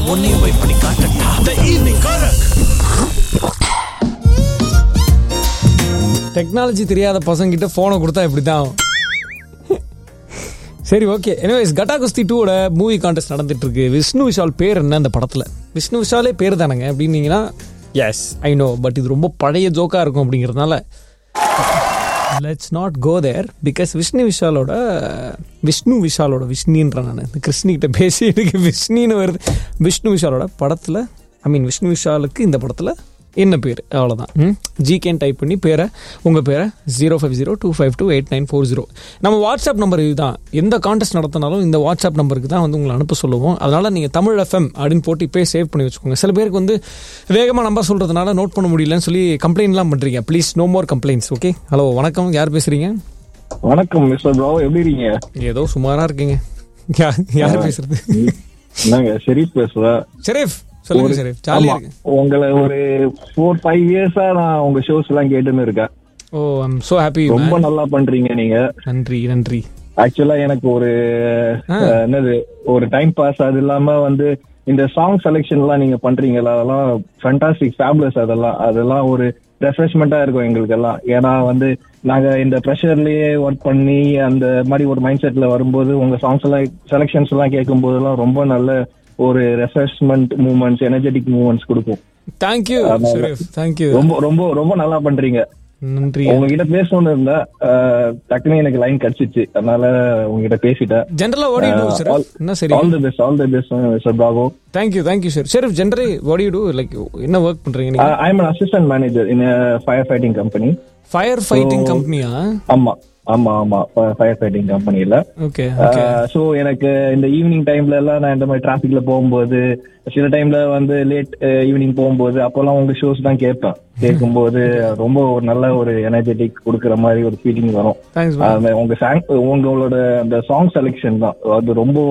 உன்னையும் போய் பண்ணி காட்டட்டா த ஈவினிங் கரக் டெக்னாலஜி தெரியாத பசங்கிட்ட ஃபோனை கொடுத்தா இப்படி தான் ஆகும். சரி ஓகே எனிவேஸ் கட்டா குஸ்தி டூவோட மூவி கான்டெஸ்ட் நடந்துட்டு இருக்கு விஷ்ணு விஷால் பேர் என்ன அந்த படத்தில் விஷ்ணு விஷாலே பேர் தானேங்க அப்படின்னீங்கன்னா எஸ் ஐ நோ பட் இது ரொம்ப பழைய ஜோக்காக இருக்கும் அப்படிங்கிறதுனால let's not go there because Vishnu விஷாலோட விஷ்ணு விஷாலோட விஷ்ணின்ற நான் இந்த கிருஷ்ணிகிட்ட பேசி எனக்கு விஷ்ணின்னு வருது விஷ்ணு விஷாலோட படத்தில் ஐ மீன் விஷ்ணு விஷாலுக்கு இந்த படத்தில் என்ன பேர் அவ்வளோதான் ஜிகேன் டைப் பண்ணி பேரை உங்கள் பேரை zero five zero two five two eight nine four zero நம்ம வாட்ஸ்அப் நம்பர் இதுதான் எந்த கான்டெஸ்ட் நடத்தினாலும் இந்த வாட்ஸ்அப் நம்பருக்கு தான் வந்து உங்களை அனுப்ப சொல்லுவோம் அதனால் நீங்கள் தமிழ் எஃப்எம் அப்படின்னு போட்டு இப்போயே சேவ் பண்ணி வச்சுக்கோங்க சில பேருக்கு வந்து வேகமாக நம்பர் சொல்கிறதுனால நோட் பண்ண முடியலன்னு சொல்லி கம்ப்ளைண்ட்லாம் பண்ணுறீங்க please no more complaints okay hello வணக்கம் யார் பேசுகிறீங்க வணக்கம் மிஸ்டர் ப்ரோ எப்படி இருக்கீங்க ஏதோ சுமாராக இருக்கீங்க யார் யார் பேசுறது என்னங்க ஷெரீப் பேசுறேன் ஷெரீஃப் சொல்லுங்க ஷெரீஃப் ஜாலியாக ஆமா. இருக்கு உங்களை ஒரு ஃபோர் ஃபைவ் இயர்ஸா நான் உங்க ஷோஸ் எல்லாம் கேட்டுன்னு இருக்கேன் ஓ ஐம் ஸோ ஹாப்பி ரொம்ப நல்லா பண்றீங்க நீங்க நன்றி நன்றி ஆக்சுவலா எனக்கு ஒரு அஹ், என்னது ஒரு டைம் பாஸ் அது இல்லாம வந்து இந்த சாங் செலெக்ஷன் எல்லாம் நீங்க பண்றீங்களா அதெல்லாம் ஃபேண்டாஸ்டிக் ஃபேப்லஸ் அதெல்லாம் அதெல்லாம் ஒரு ரெஃப்ரெஷ்மெண்டா இருக்கும் எங்களுக்கு எல்லாம் ஏன்னா வந்து நாங்க இந்த ப்ரெஷர்லயே ஒர்க் பண்ணி அந்த மாதிரி ஒரு மைண்ட் செட்ல வரும்போது உங்க சாங்ஸ் எல்லாம் செலெக்ஷன்ஸ் எல்லாம் கேட்கும் போதெல்லாம் ரொம்ப நல்ல ஒரு ரெஃப்ரெஷ்மெண்ட் மூமெண்ட்ஸ் எனர்ஜெட்டிக் மூமெண்ட்ஸ் கொடுக்கும் தேங்க்யூ ஷெரீஃப் தேங்க்யூ ரொம்ப ரொம்ப ரொம்ப நல்லா பண்றீங்க நன்றி உங்ககிட்ட பேசணும்னு இருந்தேன் அஹ், டக்குன்னு எனக்கு லைன் கிடைச்சிச்சு அதனால உங்ககிட்ட பேசிட்டேன் ஜென்ரலா வாட் யூ டு சார் என்ன சரி all the best all the best sir bravo thank you thank you sir sir generally what you do like என்ன ஒர்க் பண்றீங்க நீங்க I am assistant manager in fire fighting company fire fighting கம்பெனியா ஆமா ஆமா ஆமா fire fighting கம்பெனில ஓகே சோ எனக்கு இந்த ஈவினிங் டைம்ல எல்லாம் நான் இந்த மாதிரி டிராபிக்ல போகும்போது சில டைம்ல வந்து லேட் ஈவினிங் போகும்போது அப்பெல்லாம் உங்க ஷோஸ் தான் கேட்பேன் கேட்கும்போது ரொம்ப ஒரு நல்ல ஒரு எனர்ஜெட்டிக் கொடுக்குற மாதிரி ஒரு ஃபீலிங் வரும் தேங்க்ஸ் அந்த உங்க sang உங்களோட அந்த சாங் செலெக்ஷன் தான் அது ரொம்ப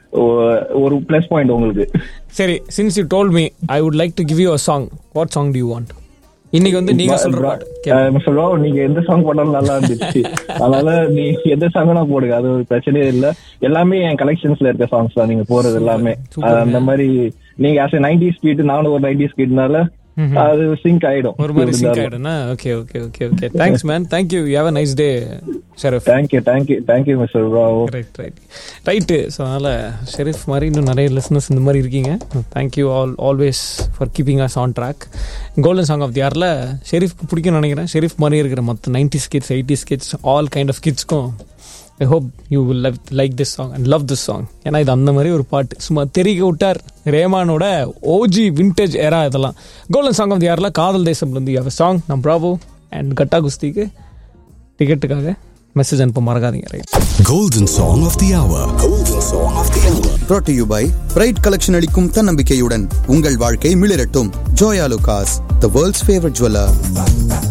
ஒ- ஒரு பிளஸ் பாயிண்ட் உங்களுக்கு சரி since you told me I would like to give you a song what song do you want இன்னைக்கு வந்து நீங்க சொல்ற பாட்டு அஹ் மிஸ்டர் ராவ் நீங்க எந்த சாங் போட்டாலும் நல்லா இருந்துச்சு அதனால நீ எந்த சாங்னா போடுங்க அது ஒரு பிரச்சனையே இல்ல எல்லாமே என் கலெக்ஷன்ஸ்ல இருக்க சாங்ஸ் தான் நீங்க போறது எல்லாமே அது அந்த மாதிரி நீங்க ஆஸ் நைன்டி ஸ்பீட் நானும் ஒரு நைன்டி ஸ்பீட்னால அது சிங்க் ஆயிடும் ஒரு மாதிரி சிங்க் ஆயிடும்னா okay okay okay okay thanks man thank you you have a nice day Sharif thank you thank you thank you mister Rao right right right so அதனால் ஷெரீஃப் மாதிரி இன்னும் நிறைய லிசனர்ஸ் இந்த மாதிரி இருக்கீங்க thank you all always for keeping us on track golden song of the இயரில் ஷெரீஃப்க்கு பிடிக்கும்னு நினைக்கிறேன் ஷெரீஃப் மாதிரி இருக்கிற மற்ற ninety kids eighties kids all kind of கிட்ஸ்க்கும் I hope you will love like this song and love this song ஏன்னா இது அந்த மாதிரி ஒரு பாட்டு சும்மா தெரிக்க விட்டார் ரேமானோட ஓஜி விண்டேஜ் ஏரா இதெல்லாம் கோல்டன் சாங் ஆஃப் தி இயரில் காதல் தேசம்லேருந்து யூ சாங் நம் ப்ராவோ அண்ட் கட்டா குஸ்திக்கு டிக்கெட்டுக்காக மெசேஜ் அனுப்ப மறக்காதீங்க right Golden Song of the Hour. Golden Song of the Hour. brought to you by bright collection அளிக்கும் தன்னம்பிக்கையுடன் உங்கள் வாழ்க்கை மிளிரட்டும் Joyalukkas the world's favourite jeweller